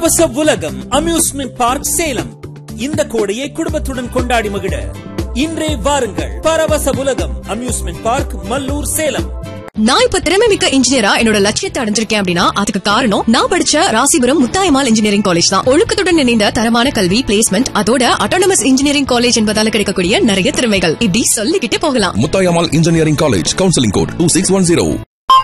பரவச உலகம் amusement park Salem இந்த கோடையை குடும்பத்துடன் கொண்டாடி மகிழ இன்றே வாருங்கள் பரவச உலகம் அம்யூஸ்மெண்ட் பார்க் மல்லூர் சேலம் நான் இப்ப திறமை மிக்க இன்ஜினியரா என்னோட லட்சியத்தை அடைஞ்சிருக்கேன் அப்படின்னா அதுக்கு காரணம் நான் படிச்ச ராசிபுரம் முத்தாயமால் இன்ஜினியரிங் காலேஜ் தான் ஒழுக்கத்துடன் இணைந்த தரமான கல்வி பிளேஸ்மெண்ட் அதோட அட்டானமஸ் இன்ஜினியரிங் காலேஜ் என்பதால கிடைக்கக்கூடிய நிறைய திறமைகள் இப்படி சொல்லிக்கிட்டே போகலாம் Muthayammal engineering college counselling code two six one zero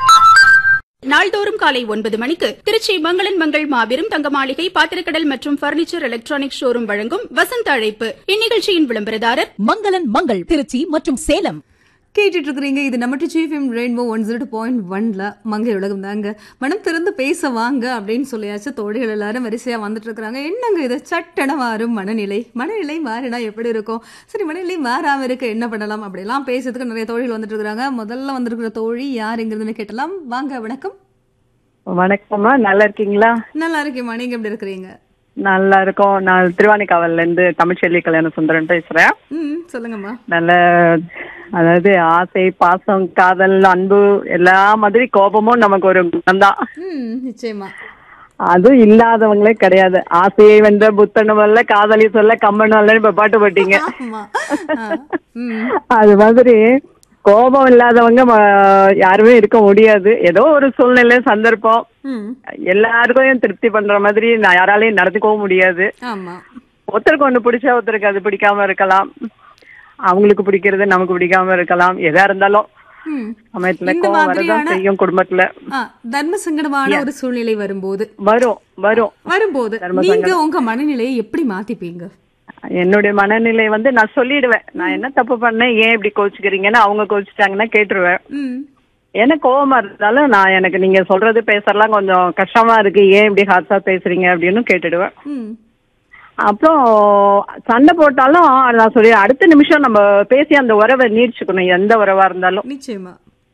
நாள்தோறும் காலை ஒன்பது மணிக்கு திருச்சி மங்களன் மங்கள் மாபெரும் தங்க மாளிகை பாத்திரக்கடல் மற்றும் பர்னிச்சர் எலக்ட்ரானிக் ஷோரூம் வழங்கும் வசந்த அழைப்பு இந்நிகழ்ச்சியின் விளம்பரதாரர் மங்களன் மங்கள் திருச்சி மற்றும் சேலம் கேட்டுட்டு இருக்கிறீங்க இது நம்ம chief rainbow one zero point ஒன்ல மங்கை உலகம் தாங்க மனம் திறந்து பேச வாங்க அப்படின்னு சொல்லியாச்சு தோழிகள் எல்லாரும் வரிசையா வந்துட்டு இருக்கிறாங்க என்னங்க இது சட்டன மாறும் மனநிலை மனநிலை மாறினா எப்படி இருக்கும் சரி மனநிலை மாறாம இருக்க என்ன பண்ணலாம் அப்படிலாம் பேசுறதுக்கு நிறைய தோழிகள் வந்துட்டு இருக்காங்க முதல்ல வந்திருக்கிற தோழி யாருங்கிறதுன்னு கேட்டலாம் வாங்க வணக்கம் வணக்கம்மா நல்லா இருக்கீங்களா நல்லா இருக்கேம்மா நீங்க எப்படி இருக்கிறீங்க நல்லா இருக்கோம் நான் திருவானைக்காவல்ல இருந்து தமிழ்ச்செல்வி கல்யாண சுந்தரன் பேசுறேன் ம் சொல்லுங்கம்மா நல்ல அதாவது ஆசை பாசம் காதல் அன்பு எல்லா மாதிரி கோபமும் நமக்கு ஒரு குணம்தான் ம் நிச்சயமா அதுவும் இல்லாதவங்களே கிடையாது ஆசையை வென்ற புத்தன வரல காதலி சொல்ல கம்மன் வரலன்னு இப்ப பாட்டு போட்டீங்க ஆமா ஆ, ம் அது மாதிரி கோபம் இல்லாதவங்க ம- யாருமே இருக்க முடியாது ஏதோ ஒரு சூழ்நிலை சந்தர்ப்பம் ம் எல்லாருக்கும் திருப்தி பண்ற மாதிரி நான் யாராலையும் நடந்துக்கவும் முடியாது ஆமா ஒருத்தருக்கு ஒண்ணு பிடிச்சா ஒருத்தருக்கு அது பிடிக்காம இருக்கலாம் அவங்களுக்கு பிடிக்கிறது நமக்கு பிடிக்காம இருக்கலாம் எதா இருந்தாலும் ம் சமயத்துல இந்த கோவம் வரதான் மாதிரியான- செய்யும் குடும்பத்துல ஆ, தர்ம சங்கடமான ஒரு சூழ்நிலை வரும்போது வரும் வரும் வரும்போது தர்ம நீங்க சங்கடம். உங்க மனநிலையை எப்படி மாத்திப்பீங்க என்னுடைய மனநிலை வந்து நான் சொல்லிடுவேன் நான் என்ன தப்பு பண்ணேன் ஏன் இப்படி கோச்சுக்கிறீங்கன்னு அவங்க கோச்சிட்டாங்கன்னா கேட்டுருவேன் ம் எனக்கு கோவமா இருந்தாலும் நான் எனக்கு நீங்க சொல்றது பேசறலாம் கொஞ்சம் கஷ்டமா இருக்கு ஏன் இப்படி ஹார்ஷா பேசுறீங்க அப்படின்னு கேட்டுடுவேன் ம் அப்புறம் சண்டை போட்டாலும் நான் சொல்லி அடுத்த நிமிஷம் நம்ம பேசி அந்த உறவை நீடிச்சுக்கணும் எந்த உறவா இருந்தாலும் நிச்சயமா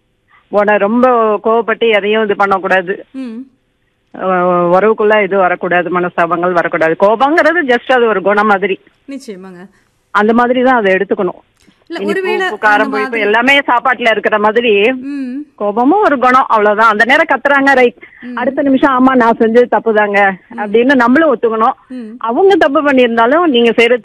உன ரொம்ப கோவப்பட்டு எதையும் இது பண்ணக்கூடாது ம் அஹ் உறவுக்குள்ள இது வரக்கூடாது மனஸ்தாபங்கள் வரக்கூடாது கோபங்கிறது ஜஸ்ட் அது ஒரு குணம் மாதிரி நிச்சயமாங்க அந்த மாதிரி தான் அதை எடுத்துக்கணும் இல்ல இனிப்பு, ஒருவேளை உப்பு, காரம் அந்த புளிப்பு மாதிரி- எல்லாமே சாப்பாட்டுல இருக்கிற மாதிரி ம் கோபமும் ஒரு குணம் அவ்வளவுதான் அந்த நேரம் கத்துறாங்க ரைட் அடுத்த நிமிஷம் ஆமா நான் செஞ்சது தப்புதாங்க அப்படின்னு நம்மளும் ஒத்துக்கணும் ம். அவங்க தப்பு பண்ணியிருந்தாலும் நீங்க செய்யறது